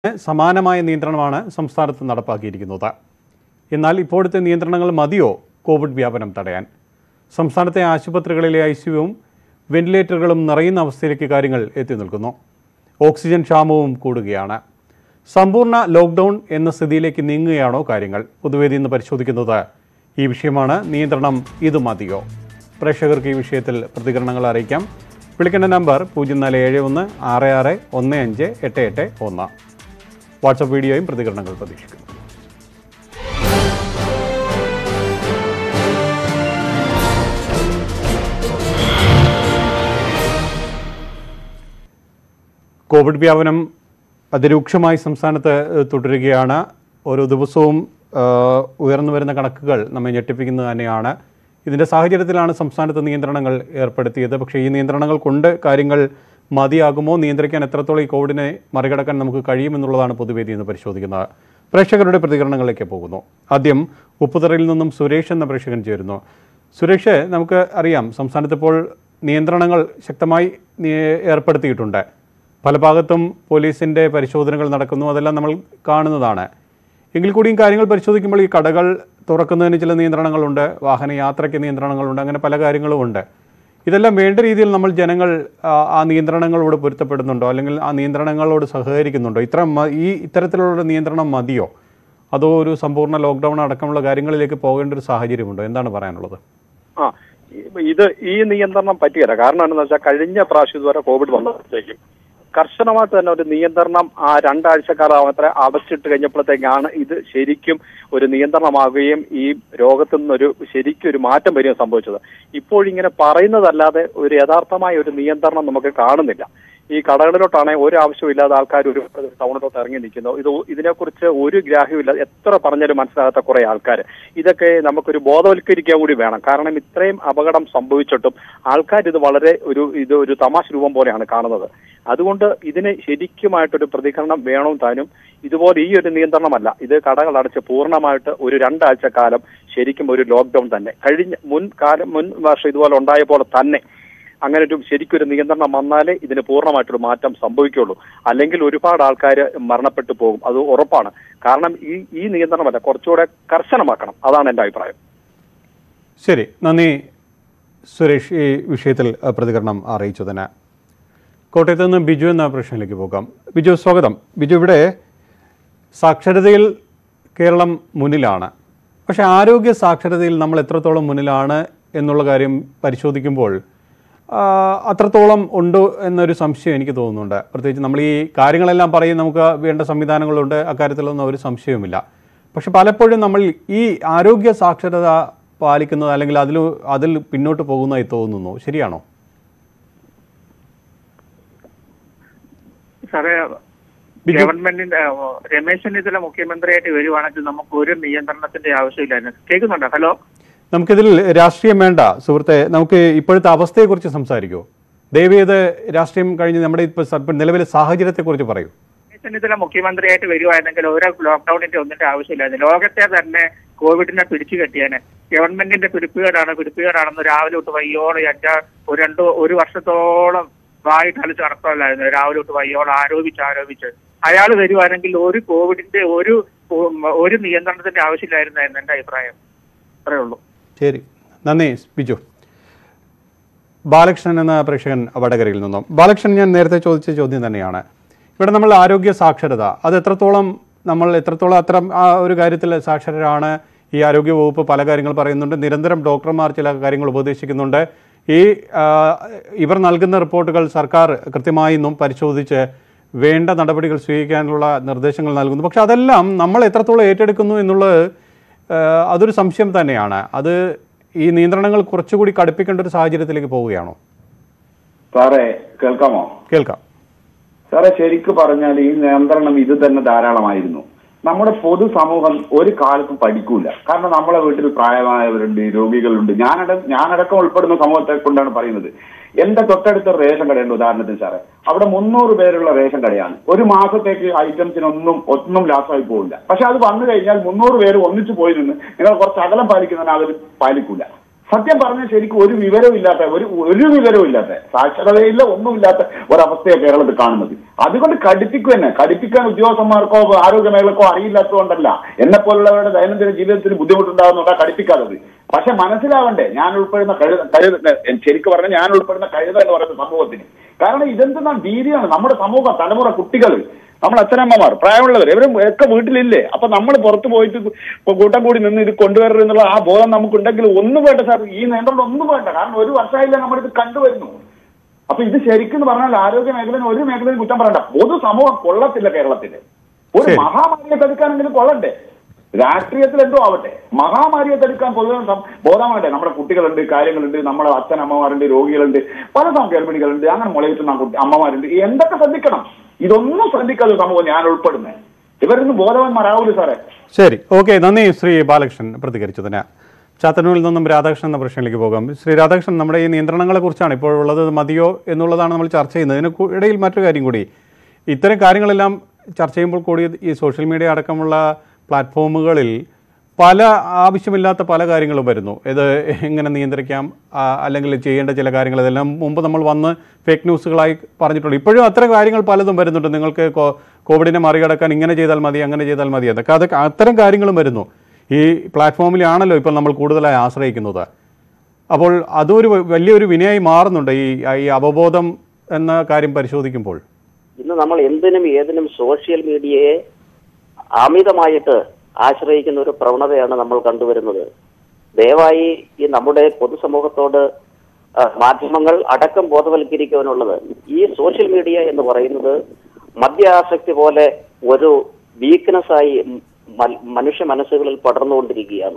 സമാനമായ നിയന്ത്രണമാണ് സംസ്ഥാനത്ത് നടപ്പാക്കിയിരിക്കുന്നത് എന്നാൽ ഇപ്പോഴത്തെ നിയന്ത്രണങ്ങൾ മതിയോ കോവിഡ് വ്യാപനം തടയാൻ സംസ്ഥാനത്തെ ആശുപത്രികളിലെ ഐ സിയുവും വെന്റിലേറ്ററുകളും നിറയുന്ന അവസ്ഥയിലേക്ക് കാര്യങ്ങൾ എത്തി നിൽക്കുന്നു ഓക്സിജൻ ക്ഷാമവും കൂടുകയാണ് സമ്പൂർണ്ണ ലോക്ക്ഡൗൺ എന്ന സ്ഥിതിയിലേക്ക് നീങ്ങുകയാണോ കാര്യങ്ങൾ പൊതുവേദി ഇന്ന് പരിശോധിക്കുന്നത് ഈ വിഷയമാണ് നിയന്ത്രണം ഇത് മതിയോ പ്രേക്ഷകർക്ക് ഈ വിഷയത്തിൽ പ്രതികരണങ്ങൾ അറിയിക്കാം വിളിക്കേണ്ട നമ്പർ പൂജ്യം നാല് ഏഴ് ഒന്ന് ആറ് ആറ് ഒന്ന് അഞ്ച് എട്ട് എട്ട് ഒന്ന് വാട്സപ്പ് വീഡിയോയും പ്രതികരണങ്ങൾ പ്രതീക്ഷിക്കുന്നു കോവിഡ് വ്യാപനം അതിരൂക്ഷമായി സംസ്ഥാനത്ത് ഏഹ്, തുടരുകയാണ് ഓരോ ദിവസവും ഏഹ്, ഉയർന്നു വരുന്ന കണക്കുകൾ നമ്മെ ഞെട്ടിപ്പിക്കുന്നത് തന്നെയാണ് ഇതിൻ്റെ സാഹചര്യത്തിലാണ് സംസ്ഥാനത്ത് നിയന്ത്രണങ്ങൾ ഏർപ്പെടുത്തിയത് പക്ഷേ ഈ നിയന്ത്രണങ്ങൾ കൊണ്ട് കാര്യങ്ങൾ മതിയാകുമോ നിയന്ത്രിക്കാൻ എത്രത്തോളം ഈ കോവിഡിനെ മറികടക്കാൻ നമുക്ക് കഴിയുമെന്നുള്ളതാണ് പൊതുവേദി എന്ന് പരിശോധിക്കുന്നത് പ്രേക്ഷകരുടെ പ്രതികരണങ്ങളിലേക്ക് പോകുന്നു ആദ്യം ഉപ്പുതറയിൽ നിന്നും സുരേഷ് എന്ന പ്രേക്ഷകൻ ചേരുന്നു സുരേഷ് നമുക്ക് അറിയാം സംസ്ഥാനത്ത് ഇപ്പോൾ നിയന്ത്രണങ്ങൾ ശക്തമായി നി- ഏർപ്പെടുത്തിയിട്ടുണ്ട് പല ഭാഗത്തും പോലീസിൻ്റെ പരിശോധനകൾ നടക്കുന്നു അതെല്ലാം നമ്മൾ കാണുന്നതാണ് എങ്കിൽ കൂടിയും കാര്യങ്ങൾ പരിശോധിക്കുമ്പോൾ ഈ കടകൾ തുറക്കുന്നതിന് ചില നിയന്ത്രണങ്ങളുണ്ട് വാഹന യാത്രയ്ക്ക് നിയന്ത്രണങ്ങളുണ്ട് അങ്ങനെ പല കാര്യങ്ങളും ഉണ്ട് ഇതെല്ലാം വേണ്ട രീതിയിൽ നമ്മൾ ജനങ്ങൾ ആ, ആ നിയന്ത്രണങ്ങളോട് പൊരുത്തപ്പെടുന്നുണ്ടോ അല്ലെങ്കിൽ ആ നിയന്ത്രണങ്ങളോട് സഹകരിക്കുന്നുണ്ടോ ഇത്ര മ- ഈ ഇത്തരത്തിലുള്ള നിയന്ത്രണം മതിയോ അതോ ഒരു സമ്പൂർണ്ണ ലോക്ക്ഡൗൺ അടക്കമുള്ള കാര്യങ്ങളിലേക്ക് പോകേണ്ട ഒരു സാഹചര്യമുണ്ടോ എന്താണ് പറയാനുള്ളത് ആ ഇ- ഇത് ഈ നിയന്ത്രണം പറ്റിയല്ല കാരണം എന്താണെന്ന് വെച്ചാൽ കഴിഞ്ഞ പ്രാവശ്യം ഇതുവരെ കോവിഡ് വന്നപ്പോഴത്തേക്കും കർശനമായിട്ട് തന്നെ ഒരു നിയന്ത്രണം ആ രണ്ടാഴ്ചക്കാലം അത്ര അടച്ചിട്ട് കഴിഞ്ഞപ്പോഴത്തേക്കാണ് ഇത് ശരിക്കും ഒരു നിയന്ത്രണമാകുകയും ഈ രോഗത്തിൽ നിന്നൊരു ശരിക്കും ഒരു മാറ്റം വരികയും സംഭവിച്ചത് ഇപ്പോഴിങ്ങനെ പറയുന്നതല്ലാതെ ഒരു യഥാർത്ഥമായ ഒരു നിയന്ത്രണം നമുക്ക് കാണുന്നില്ല ഈ കടകളിലോട്ടാണെങ്കിൽ ഒരു ആവശ്യമില്ലാതെ ആൾക്കാർ ഒരു ടൗണിലോട്ട് ഇറങ്ങി നിൽക്കുന്നു ഇത് ഇതിനെക്കുറിച്ച് ഒരു ഗ്രാഹ്യമില്ല എത്ര പറഞ്ഞാലും മനസ്സിലാകാത്ത കുറെ ആൾക്കാർ ഇതൊക്കെ നമുക്കൊരു ബോധവൽക്കരിക്കുക കൂടി വേണം കാരണം ഇത്രയും അപകടം സംഭവിച്ചിട്ടും ആൾക്കാർ ഇത് വളരെ ഒരു ഇത് ഒരു തമാശ രൂപം പോലെയാണ് കാണുന്നത് അതുകൊണ്ട് ഇതിന് ശരിക്കുമായിട്ടൊരു പ്രതികരണം വേണം താനും ഇതുപോലെ ഈ ഒരു നിയന്ത്രണമല്ല ഇത് കടകൾ അടച്ച് പൂർണ്ണമായിട്ട് ഒരു രണ്ടാഴ്ച കാലം ശരിക്കും ഒരു ലോക്ക്ഡൌൺ തന്നെ കഴിഞ്ഞ മുൻ കാലം മുൻ വർഷം ഇതുപോലെ ഉണ്ടായ പോലെ തന്നെ അങ്ങനെ ഒരു ശരിക്കും ഒരു നിയന്ത്രണം വന്നാലേ ഇതിന് പൂർണ്ണമായിട്ടൊരു മാറ്റം സംഭവിക്കുള്ളൂ അല്ലെങ്കിൽ ഒരുപാട് ആൾക്കാർ മരണപ്പെട്ടു പോകും അത് ഉറപ്പാണ് കാരണം ഈ ഈ നിയന്ത്രണമല്ല കുറച്ചുകൂടെ കർശനമാക്കണം അതാണ് എന്റെ അഭിപ്രായം ശരി നന്ദി സുരേഷ് ഈ വിഷയത്തിൽ അഹ്, പ്രതികരണം അറിയിച്ചതിന് കോട്ടയത്ത് നിന്ന് ബിജു എന്ന പ്രശ്നത്തിലേക്ക് പോകാം ബിജു സ്വാഗതം ബിജു ഇവിടെ സാക്ഷരതയിൽ കേരളം മുന്നിലാണ് പക്ഷേ ആരോഗ്യ സാക്ഷരതയിൽ നമ്മൾ എത്രത്തോളം മുന്നിലാണ് എന്നുള്ള കാര്യം പരിശോധിക്കുമ്പോൾ ആ, അത്രത്തോളം ഉണ്ടോ എന്നൊരു സംശയം എനിക്ക് തോന്നുന്നുണ്ട് പ്രത്യേകിച്ച് നമ്മൾ ഈ കാര്യങ്ങളെല്ലാം പറയും നമുക്ക് വേണ്ട സംവിധാനങ്ങളുണ്ട് അക്കാര്യത്തിലൊന്നും ഒരു സംശയവുമില്ല പക്ഷെ പലപ്പോഴും നമ്മൾ ഈ ആരോഗ്യ സാക്ഷരത പാലിക്കുന്നത് അല്ലെങ്കിൽ അതിൽ അതിൽ പിന്നോട്ട് പോകുന്നതായി തോന്നുന്നു ശരിയാണോ സാറേ ബിജു- ഗവൺമെന്റിന്റെ ആ, രമേശ് ചെന്നിത്തല മുഖ്യമന്ത്രിയായിട്ട് വരുവാണെങ്കിൽ നമുക്ക് ഒരു നിയന്ത്രണത്തിന്റെ ആവശ്യമില്ലായിരുന്നു കേൾക്കുന്നുണ്ടോ ഹലോ നമുക്കിതിൽ രാഷ്ട്രീയം വേണ്ട സുഹൃത്തെ നമുക്ക് ഇപ്പോഴത്തെ അവസ്ഥയെക്കുറിച്ച് സംസാരിക്കുമോ ദയവേത് രാഷ്ട്രീയം കഴിഞ്ഞ് നമ്മുടെ ഇപ്പോൾ സ- ഇപ്പം നിലവിലെ സാഹചര്യത്തെക്കുറിച്ച് പറയൂ രമേശ് ചെന്നിത്തല മുഖ്യമന്ത്രിയായിട്ട് വരുവാണെങ്കിൽ ഒരു ലോക്ക്ഡൌണിന്റെ ഒന്നിന്റെ ആവശ്യമില്ലായിരുന്നു ലോകത്തെ തന്നെ കോവിഡിനെ പിടിച്ചു കെട്ടിയാന് ഗവൺമെന്റിന്റെ പിടിപ്പുകേടാണ് പിടിപ്പുകേടാണെന്ന് രാവിലെ തൊട്ട് വയ്യോളം അഞ്ചാ ഒരു രണ്ട് ഒരു വർഷത്തോളം വായിട്ട് കളിച്ച് നടത്തലായിരുന്നു രാവിലെ തൊട്ട് വയ്യോളം ആരോപിച്ച് ആരോപിച്ച് അയാൾ വരുവാണെങ്കിൽ ഒരു കോവിഡിന്റെ ഒരു ഉം, ഒരു നിയന്ത്രണത്തിന്റെ ആവശ്യമില്ലായിരുന്നായിരുന്നു എന്റെ അഭിപ്രായം അത്രേ ഉള്ളൂ ശരി നന്ദി ബിജു ബാലകൃഷ്ണൻ എന്ന പ്രേക്ഷകൻ വടകരയിൽ നിന്നും ബാലകൃഷ്ണൻ ഞാൻ നേരത്തെ ചോദിച്ച ചോദ്യം തന്നെയാണ് ഇവിടെ നമ്മൾ ആരോഗ്യ സാക്ഷരത അത് എത്രത്തോളം നമ്മൾ എത്രത്തോളം അത്ര ആ ഒരു കാര്യത്തിൽ സാക്ഷരരാണ് ഈ ആരോഗ്യ വകുപ്പ് പല കാര്യങ്ങൾ പറയുന്നുണ്ട് നിരന്തരം ഡോക്ടർമാർ ചില കാര്യങ്ങൾ ഉപദേശിക്കുന്നുണ്ട് ഈ ആ, ഇവർ നൽകുന്ന റിപ്പോർട്ടുകൾ സർക്കാർ കൃത്യമായി ഇന്നും പരിശോധിച്ച് വേണ്ട നടപടികൾ സ്വീകരിക്കാനുള്ള നിർദ്ദേശങ്ങൾ നൽകുന്നു പക്ഷെ അതെല്ലാം നമ്മൾ എത്രത്തോളം ഏറ്റെടുക്കുന്നു എന്നുള്ളത് ഏഹ് അതൊരു സംശയം തന്നെയാണ് അത് ഈ നിയന്ത്രണങ്ങൾ കുറച്ചുകൂടി കടുപ്പിക്കേണ്ട ഒരു സാഹചര്യത്തിലേക്ക് പോവുകയാണോ സാറേ കേൾക്കാമോ കേൾക്കാം സാറേ ശരിക്കു പറഞ്ഞാൽ ഈ നിയന്ത്രണം ഇത് തന്നെ ധാരാളമായിരുന്നു നമ്മുടെ പൊതുസമൂഹം ഒരു കാലത്തും പഠിക്കൂല കാരണം നമ്മളെ വീട്ടിൽ പ്രായമായവരുണ്ട് രോഗികളുണ്ട് ഞാനട ഞാനടക്കം ഉൾപ്പെടുന്ന സമൂഹത്തെ കൊണ്ടാണ് പറയുന്നത് എന്റെ തൊട്ടടുത്ത ഒരു റേഷൻ കടയുണ്ട് ഉദാഹരണത്തിന് സാറേ അവിടെ മുന്നൂറ് പേരുള്ള റേഷൻ കടയാണ് ഒരു മാസത്തേക്ക് ഐറ്റംസിനൊന്നും ഒന്നും ലാസമായി പോകില്ല പക്ഷെ അത് വന്നു കഴിഞ്ഞാൽ മുന്നൂറ് പേര് ഒന്നിച്ചു പോയി നിന്ന് നിങ്ങൾ കുറച്ച് അകലം പാലിക്കുന്നതിന് അവർ പാലിക്കൂല സത്യം പറഞ്ഞ ശരിക്കും ഒരു വിവരവും ഇല്ലാത്ത ഒരു ഒരു വിവരവും ഇല്ലാത്ത സാക്ഷരതയില്ല ഒന്നുമില്ലാത്ത ഒരവസ്ഥയാണ് കേരളത്തിൽ കാണുന്നത് അതുകൊണ്ട് കടുപ്പിക്കും തന്നെ കടുപ്പിക്കാൻ ഉദ്യോഗസ്ഥന്മാർക്കോ ആരോഗ്യ മേഖലക്കോ അറിയില്ലാത്തതുകൊണ്ടല്ല എന്നെ പോലുള്ളവരുടെ ദൈനംദിന ജീവിതത്തിന് ബുദ്ധിമുട്ടുണ്ടാകുന്നുണ്ടാ കടുപ്പിക്കാത്തത് പക്ഷെ മനസ്സിലാവണ്ടേ ഞാൻ ഉൾപ്പെടുന്ന കഴുത കഴുത ശരിക്കും പറഞ്ഞാൽ ഞാൻ ഉൾപ്പെടുന്ന കഴുത എന്ന് പറയുന്ന സമൂഹത്തിന് കാരണം ഇതെന്തെന്നാ ഭീതിയാണ് നമ്മുടെ സമൂഹം തലമുറ കുട്ടികൾ നമ്മൾ അച്ഛനമ്മമാർ പ്രായമുള്ളവർ ഇവരും ഒക്കെ വീട്ടിലില്ലേ അപ്പൊ നമ്മൾ പുറത്ത് പോയിട്ട് ഇപ്പൊ കൂട്ടം കൂടി നിന്ന് ഇത് കൊണ്ടുവരരുത് എന്നുള്ള ആ ബോധം നമുക്കുണ്ടെങ്കിൽ ഒന്നും വേണ്ട സാർ ഈ നിയന്ത്രണം ഒന്നും വേണ്ട കാരണം ഒരു വർഷമായില്ല നമ്മളിത് കണ്ടുവരുന്നു അപ്പൊ ഇത് ശരിക്കും പറഞ്ഞാൽ ആരോഗ്യ മേഖലയിൽ ഒരു മേഖലയിൽ കുറ്റം പറയണ്ട പൊതു സമൂഹം കൊള്ളത്തില്ല കേരളത്തില് ഒരു ശരി. മഹാമാരിയെ തടുക്കാനെങ്കിലും കൊള്ളണ്ടേ രാഷ്ട്രീയത്തിൽ എന്തോ ആവട്ടെ മഹാമാരിയെ തടുക്കാൻ പൊതുവെ സം- ബോധമാവട്ടെ നമ്മുടെ കുട്ടികളുണ്ട് കാര്യങ്ങളുണ്ട് നമ്മുടെ അച്ഛനമ്മമാരുണ്ട് രോഗികളുണ്ട് പല സം ഗർഭിണികളുണ്ട് അങ്ങനെ മുളയിട്ടുന്ന കുട്ടി അമ്മമാരുണ്ട് ഈ എന്തൊക്കെ ശ്രദ്ധിക്കണം ഇതൊന്നും ശ്രദ്ധിക്കാതെ സമൂഹം ഞാൻ ഉൾപ്പെടുന്നത് ഇവരൊന്നും ബോധവാന്മാരാവൂല സാറേ ശരി ഓക്കെ നന്ദി ശ്രീ ബാലകൃഷ്ണൻ പ്രതികരിച്ചതിന് ചാത്തന്നൂരിൽ നിന്നും രാധാകൃഷ്ണൻ എന്ന പ്രശ്നത്തിലേക്ക് പോകാം ശ്രീ രാധാകൃഷ്ണൻ നമ്മുടെ ഈ നിയന്ത്രണങ്ങളെ കുറിച്ചാണ് ഇപ്പോഴുള്ളത് മതിയോ എന്നുള്ളതാണ് നമ്മൾ ചർച്ച ചെയ്യുന്നത് ഇതിന് കു- ഇടയിൽ മറ്റൊരു കാര്യം കൂടി ഇത്തരം കാര്യങ്ങളെല്ലാം ചർച്ച ചെയ്യുമ്പോൾ കൂടി ഈ സോഷ്യൽ മീഡിയ അടക്കമുള്ള പ്ലാറ്റ്ഫോമുകളിൽ പല ആവശ്യമില്ലാത്ത പല കാര്യങ്ങളും വരുന്നു ഇത് എങ്ങനെ നിയന്ത്രിക്കാം ആ, അല്ലെങ്കിൽ ചെയ്യേണ്ട ചില കാര്യങ്ങൾ ഇതെല്ലാം മുമ്പ് നമ്മൾ വന്ന് ഫേക്ക് ന്യൂസുകളായി പറഞ്ഞിട്ടുണ്ട് ഇപ്പോഴും അത്തരം കാര്യങ്ങൾ പലതും വരുന്നുണ്ട് നിങ്ങൾക്ക് കോ- കോവിഡിനെ മറികടക്കാൻ ഇങ്ങനെ ചെയ്താൽ മതി അങ്ങനെ ചെയ്താൽ മതി അതൊക്കെ അതൊക്കെ അത്തരം കാര്യങ്ങളും വരുന്നു ഈ പ്ലാറ്റ്ഫോമിലാണല്ലോ ഇപ്പോൾ നമ്മൾ കൂടുതലായി ആശ്രയിക്കുന്നത് അപ്പോൾ അതൊരു വ- വലിയൊരു വിനയായി മാറുന്നുണ്ട് ഈ ഈ അവബോധം എന്ന കാര്യം പരിശോധിക്കുമ്പോൾ ഇന്ന് നമ്മൾ എന്തിനും ഏതിനും സോഷ്യൽ മീഡിയയെ അമിതമായിട്ട് ആശ്രയിക്കുന്ന ഒരു പ്രവണതയാണ് നമ്മൾ കണ്ടുവരുന്നത് ദയവായി ഈ നമ്മുടെ പൊതുസമൂഹത്തോട് ആ, മാധ്യമങ്ങൾ അടക്കം ബോധവൽക്കരിക്കുവാനുള്ളത് ഈ സോഷ്യൽ മീഡിയ എന്ന് പറയുന്നത് മദ്യാസക്തി പോലെ ഒരു വീക്ക്നെസ്സായി മനുഷ്യ മനസ്സുകളിൽ പടർന്നുകൊണ്ടിരിക്കുകയാണ്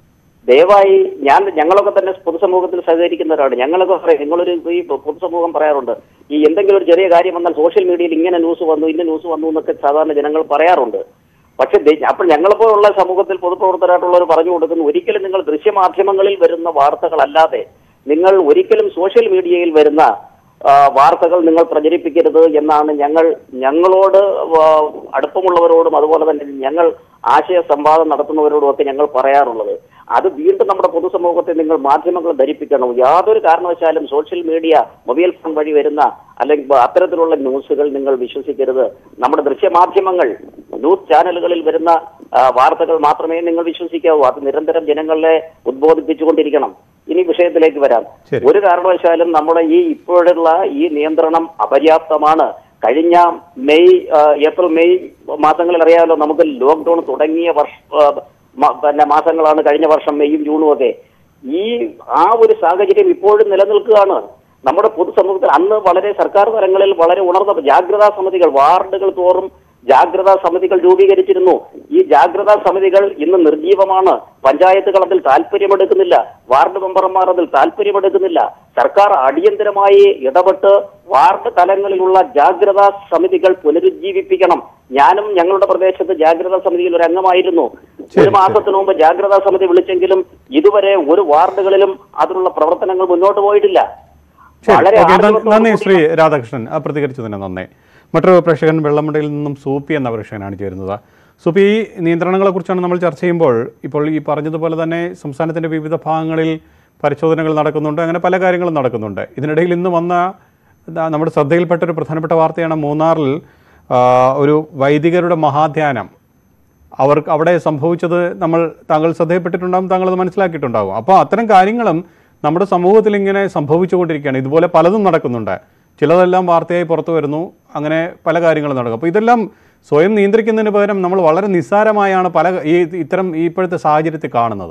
ദയവായി ഞാൻ ഞങ്ങളൊക്കെ തന്നെ പൊതുസമൂഹത്തിൽ സഹകരിക്കുന്നവരാണ് ഞങ്ങളൊക്കെ പറയും നിങ്ങളൊരു ഈ പൊതുസമൂഹം പറയാറുണ്ട് ഈ എന്തെങ്കിലും ഒരു ചെറിയ കാര്യം വന്നാൽ സോഷ്യൽ മീഡിയയിൽ ഇങ്ങനെ ന്യൂസ് വന്നു ഇന്ന ന്യൂസ് വന്നു എന്നൊക്കെ സാധാരണ ജനങ്ങൾ പറയാറുണ്ട് പക്ഷെ ദേ- അപ്പോൾ ഞങ്ങളെപ്പോലുള്ള സമൂഹത്തിൽ പൊതുപ്രവർത്തകരായിട്ടുള്ളവർ പറഞ്ഞു കൊടുക്കുന്നു ഒരിക്കലും നിങ്ങൾ ദൃശ്യമാധ്യമങ്ങളിൽ വരുന്ന വാർത്തകളല്ലാതെ നിങ്ങൾ ഒരിക്കലും സോഷ്യൽ മീഡിയയിൽ വരുന്ന ആ, വാർത്തകൾ നിങ്ങൾ പ്രചരിപ്പിക്കരുത് എന്നാണ് ഞങ്ങൾ ഞങ്ങളോട് ആ, അടുപ്പമുള്ളവരോടും അതുപോലെ തന്നെ ഞങ്ങൾ ആശയ സംവാദം നടത്തുന്നവരോടും ഒക്കെ ഞങ്ങൾ പറയാറുള്ളത് അത് വീണ്ടും നമ്മുടെ പൊതുസമൂഹത്തെ നിങ്ങൾ മാധ്യമങ്ങൾ ധരിപ്പിക്കണം യാതൊരു കാരണവശാലും സോഷ്യൽ മീഡിയ മൊബൈൽ ഫോൺ വഴി വരുന്ന അല്ലെങ്കിൽ അത്തരത്തിലുള്ള ന്യൂസുകൾ നിങ്ങൾ വിശ്വസിക്കരുത് നമ്മുടെ ദൃശ്യമാധ്യമങ്ങൾ ന്യൂസ് ചാനലുകളിൽ വരുന്ന ആ, വാർത്തകൾ മാത്രമേ നിങ്ങൾ വിശ്വസിക്കാവൂ അത് നിരന്തരം ജനങ്ങളെ ഉദ്ബോധിപ്പിച്ചുകൊണ്ടിരിക്കണം ഇനി വിഷയത്തിലേക്ക് വരാം ശരി. ഒരു കാരണവശാലും നമ്മുടെ ഈ ഇപ്പോഴുള്ള ഈ നിയന്ത്രണം അപര്യാപ്തമാണ് കഴിഞ്ഞ മെയ് ആ, ഏപ്രിൽ മെയ് മാസങ്ങളിൽ അറിയാമല്ലോ നമുക്ക് ലോക്ക്ഡൌൺ തുടങ്ങിയ വർഷ ആ, മ- പിന്നെ മാസങ്ങളാണ് കഴിഞ്ഞ വർഷം മെയ്യും ജൂണും ഒക്കെ ഈ ആ ഒരു സാഹചര്യം ഇപ്പോഴും നിലനിൽക്കുകയാണ് നമ്മുടെ പൊതുസമൂഹത്തിൽ അന്ന് വളരെ സർക്കാർ തലങ്ങളിൽ വളരെ ഉണർന്ന ജാഗ്രതാ സമിതികൾ വാർഡുകൾ തോറും ജാഗ്രതാ സമിതികൾ രൂപീകരിച്ചിരുന്നു ഈ ജാഗ്രതാ സമിതികൾ ഇന്ന് നിർജീവമാണ് പഞ്ചായത്തുകൾ അതിൽ താല്പര്യമെടുക്കുന്നില്ല വാർഡ് മെമ്പർമാർ അതിൽ താല്പര്യമെടുക്കുന്നില്ല സർക്കാർ അടിയന്തരമായി ഇടപെട്ട് വാർഡ് തലങ്ങളിലുള്ള ജാഗ്രതാ സമിതികൾ പുനരുജ്ജീവിപ്പിക്കണം ഞാനും ഞങ്ങളുടെ പ്രദേശത്ത് ജാഗ്രതാ സമിതിയിൽ ഒരു അംഗമായിരുന്നു ഒരു മാസത്തിനു മുമ്പ് ജാഗ്രതാ സമിതി വിളിച്ചെങ്കിലും ഇതുവരെ ഒരു വാർഡുകളിലും അതിനുള്ള പ്രവർത്തനങ്ങൾ മുന്നോട്ട് പോയിട്ടില്ല ശരി വളരെ ഓക്കെ നന്ദി ആർജവത്തോടുകൂടി ശ്രീ രാധാകൃഷ്ണൻ ആ പ്രതികരിച്ചതിന് നന്ദി മറ്റൊരു പ്രേക്ഷകൻ വെള്ളമുണ്ടയിൽ നിന്നും സൂപ്പി എന്ന പ്രേക്ഷകനാണ് ചേരുന്നത് സൂപ്പി ഈ നിയന്ത്രണങ്ങളെക്കുറിച്ചാണ് നമ്മൾ ചർച്ച ചെയ്യുമ്പോൾ ഇപ്പോൾ ഈ പറഞ്ഞതുപോലെ തന്നെ സംസ്ഥാനത്തിൻ്റെ വിവിധ ഭാഗങ്ങളിൽ പരിശോധനകൾ നടക്കുന്നുണ്ട് അങ്ങനെ പല കാര്യങ്ങളും നടക്കുന്നുണ്ട് ഇതിനിടയിൽ ഇന്ന് വന്ന ദാ നമ്മുടെ ശ്രദ്ധയിൽപ്പെട്ട ഒരു പ്രധാനപ്പെട്ട വാർത്തയാണ് മൂന്നാറിൽ ആ, ഒരു വൈദികരുടെ മഹാധ്യാനം അവർക്ക് അവിടെ സംഭവിച്ചത് നമ്മൾ താങ്കൾ ശ്രദ്ധയപ്പെട്ടിട്ടുണ്ടാകും താങ്കൾ അത് മനസ്സിലാക്കിയിട്ടുണ്ടാകും അപ്പോൾ അത്തരം കാര്യങ്ങളും നമ്മുടെ സമൂഹത്തിൽ ഇങ്ങനെ സംഭവിച്ചുകൊണ്ടിരിക്കുകയാണ് ഇതുപോലെ പലതും നടക്കുന്നുണ്ട് ചിലതെല്ലാം വാർത്തയായി പുറത്തു വരുന്നു അങ്ങനെ പല കാര്യങ്ങളും നടക്കും അപ്പോൾ ഇതെല്ലാം സ്വയം നിയന്ത്രിക്കുന്നതിന് പകരം നമ്മൾ വളരെ നിസ്സാരമായാണ് പല ഈ ഇത്തരം ഈ ഇപ്പോഴത്തെ സാഹചര്യത്തിൽ കാണുന്നത്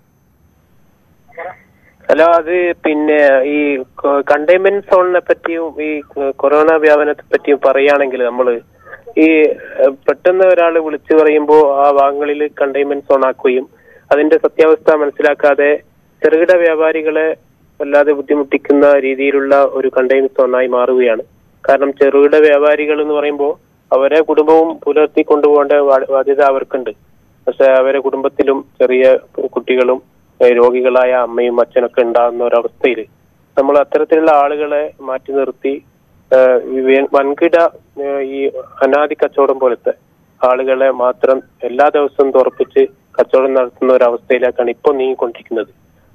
ഹലോ അത് പിന്നെ ഈ കണ്ടെയ്ൻമെന്റ് സോണിനെ പറ്റിയും ഈ കൊറോണ വ്യാപനത്തെ പറ്റിയും പറയുകയാണെങ്കിൽ നമ്മൾ ഈ ഏഹ്, പെട്ടെന്ന് ഒരാൾ വിളിച്ചു പറയുമ്പോൾ ആ ഭാഗങ്ങളിൽ കണ്ടെയ്ൻമെന്റ് സോൺ ആക്കുകയും അതിന്റെ സത്യാവസ്ഥ മനസ്സിലാക്കാതെ ചെറുകിട വ്യാപാരികളെ വല്ലാതെ ബുദ്ധിമുട്ടിക്കുന്ന രീതിയിലുള്ള ഒരു കണ്ടെയ്ൻമെന്റ് സോണായി മാറുകയാണ് കാരണം ചെറുകിട വ്യാപാരികൾ എന്ന് പറയുമ്പോൾ അവരെ കുടുംബവും പുലർത്തി കൊണ്ടുപോകേണ്ട ബാ- ബാധ്യത അവർക്കുണ്ട് പക്ഷെ അവരെ കുടുംബത്തിലും ചെറിയ കുട്ടികളും ഏഹ് രോഗികളായ അമ്മയും അച്ഛനൊക്കെ ഉണ്ടാകുന്ന ഒരവസ്ഥയിൽ നമ്മൾ അത്തരത്തിലുള്ള ആളുകളെ മാറ്റി നിർത്തി ഏഹ് ഈ വേ- വൻകിട ഏഹ് ഈ അനാദി കച്ചവടം പോലത്തെ ആളുകളെ മാത്രം എല്ലാ ദിവസവും തുറപ്പിച്ച് കച്ചവടം നടത്തുന്ന ഒരു അവസ്ഥയിലേക്കാണ് ഇപ്പോൾ നീങ്ങിക്കൊണ്ടിരിക്കുന്നത്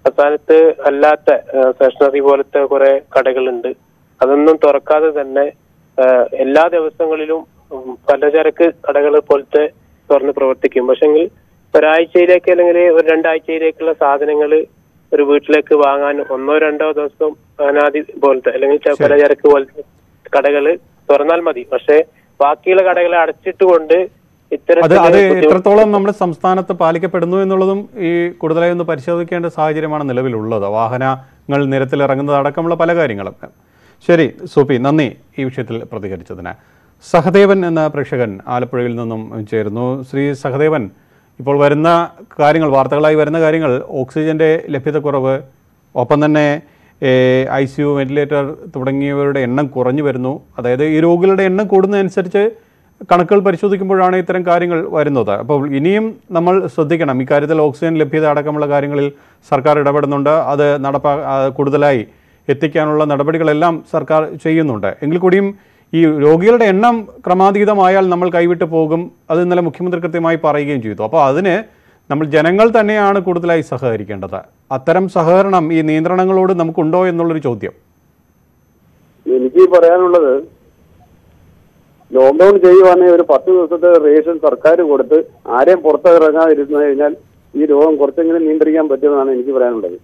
സംസ്ഥാനത്ത് അല്ലാത്ത സ്റ്റേഷനറി പോലത്തെ കുറെ കടകളുണ്ട് അതൊന്നും തുറക്കാതെ തന്നെ ആ, എല്ലാ ദിവസങ്ങളിലും ഉം, പലചരക്ക് കടകൾ പോലത്തെ തുറന്ന് പ്രവർത്തിക്കും പക്ഷെങ്കിൽ ഒരാഴ്ചയിലേക്ക് അല്ലെങ്കിൽ ഒരു രണ്ടാഴ്ചയിലേക്കുള്ള സാധനങ്ങൾ ഒരു വീട്ടിലേക്ക് വാങ്ങാൻ ഒന്നോ രണ്ടോ ദിവസം അനാദി പോലത്തെ അല്ലെങ്കിൽ ചെ- പലചരക്ക് പോലത്തെ കടകൾ തുറന്നാൽ മതി പക്ഷെ ബാക്കിയുള്ള കടകളെ അടച്ചിട്ടുകൊണ്ട് അത് ഇത്തരത്തിൽ അത് ബുദ്ധിമുട്ട് എത്രത്തോളം നമ്മുടെ സംസ്ഥാനത്ത് പാലിക്കപ്പെടുന്നു എന്നുള്ളതും ഈ കൂടുതലായി ഒന്ന് പരിശോധിക്കേണ്ട സാഹചര്യമാണ് നിലവിലുള്ളത് വാഹനങ്ങൾ നിരത്തിലിറങ്ങുന്നത് അടക്കമുള്ള പല കാര്യങ്ങളും ശരി സൂപ്പി നന്ദി ഈ വിഷയത്തിൽ പ്രതികരിച്ചതിന് സഹദേവൻ എന്ന പ്രേക്ഷകൻ ആലപ്പുഴയിൽ നിന്നും ചേരുന്നു ശ്രീ സഹദേവൻ ഇപ്പോൾ വരുന്ന കാര്യങ്ങൾ വാർത്തകളായി വരുന്ന കാര്യങ്ങൾ ഓക്സിജന്റെ ലഭ്യതക്കുറവ് ഒപ്പം തന്നെ ഐ സി യു വെന്റിലേറ്റർ തുടങ്ങിയവരുടെ എണ്ണം കുറഞ്ഞു വരുന്നു അതായത് ഈ രോഗികളുടെ എണ്ണം കൂടുന്നതനുസരിച്ച് കണക്കുകൾ പരിശോധിക്കുമ്പോഴാണ് ഇത്തരം കാര്യങ്ങൾ വരുന്നത് അപ്പോൾ ഇനിയും നമ്മൾ ശ്രദ്ധിക്കണം ഇക്കാര്യത്തിൽ ഓക്സിജൻ ലഭ്യത അടക്കമുള്ള കാര്യങ്ങളിൽ സർക്കാർ ഇടപെടുന്നുണ്ട് അത് നടപ്പാ ആ, കൂടുതലായി എത്തിക്കാനുള്ള നടപടികളെല്ലാം സർക്കാർ ചെയ്യുന്നുണ്ട് എങ്കിൽ കൂടിയും ഈ രോഗികളുടെ എണ്ണം ക്രമാതീതമായാൽ നമ്മൾ കൈവിട്ട് പോകും അത് ഇന്നലെ മുഖ്യമന്ത്രി കൃത്യമായി പറയുകയും ചെയ്തു അപ്പോൾ അതിന് നമ്മൾ ജനങ്ങൾ തന്നെയാണ് കൂടുതലായി സഹകരിക്കേണ്ടത് അത്തരം സഹകരണം ഈ നിയന്ത്രണങ്ങളോട് നമുക്കുണ്ടോ എന്നുള്ളൊരു ചോദ്യം എനിക്ക് പറയാനുള്ളത് ലോക്ക്ഡൌൺ ചെയ്യുവാണെങ്കിൽ ഒരു പത്ത് ദിവസത്തെ റേഷൻ സർക്കാർ കൊടുത്ത് ആരെയും പുറത്തിറങ്ങാതിരുന്നു കഴിഞ്ഞാൽ ഈ രോഗം കുറച്ചെങ്കിലും നിയന്ത്രിക്കാൻ പറ്റുമെന്നാണ് എനിക്ക് പറയാനുള്ളത്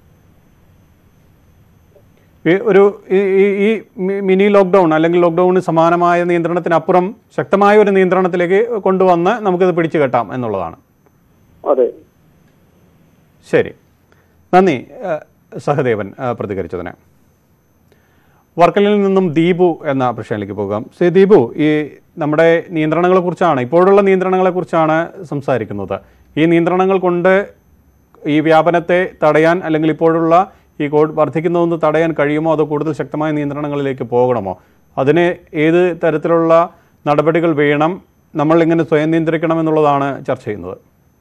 ഈ ഒരു ഈ- ഈ ഈ മി- മിനി ലോക്ക്ഡൗൺ അല്ലെങ്കിൽ ലോക്ക്ഡൌണിന് സമാനമായ നിയന്ത്രണത്തിനപ്പുറം ശക്തമായ ഒരു നിയന്ത്രണത്തിലേക്ക് കൊണ്ടുവന്ന് നമുക്കിത് പിടിച്ചു കെട്ടാം എന്നുള്ളതാണ് അതെ ശരി നന്ദി ഏഹ്, സഹദേവൻ ഏഹ്, പ്രതികരിച്ചതിന് വർക്കലിൽ നിന്നും ദീപു എന്ന പ്രശ്നത്തിലേക്ക് പോകാം ശ്രീ ദീപു ഈ നമ്മുടെ നിയന്ത്രണങ്ങളെക്കുറിച്ചാണ് ഇപ്പോഴുള്ള നിയന്ത്രണങ്ങളെക്കുറിച്ചാണ് സംസാരിക്കുന്നത് ഈ നിയന്ത്രണങ്ങൾ കൊണ്ട് ഈ വ്യാപനത്തെ തടയാൻ അല്ലെങ്കിൽ ഇപ്പോഴുള്ള ഈ കോവിഡ് വർദ്ധിക്കുന്നതൊന്ന് തടയാൻ കഴിയുമോ അതോ കൂടുതൽ ശക്തമായ നിയന്ത്രണങ്ങളിലേക്ക് പോകണമോ അതിന് ഏത് തരത്തിലുള്ള നടപടികൾ വേണം നമ്മൾ എങ്ങനെ സ്വയം നിയന്ത്രിക്കണം എന്നുള്ളതാണ് ചർച്ച ചെയ്യുന്നത്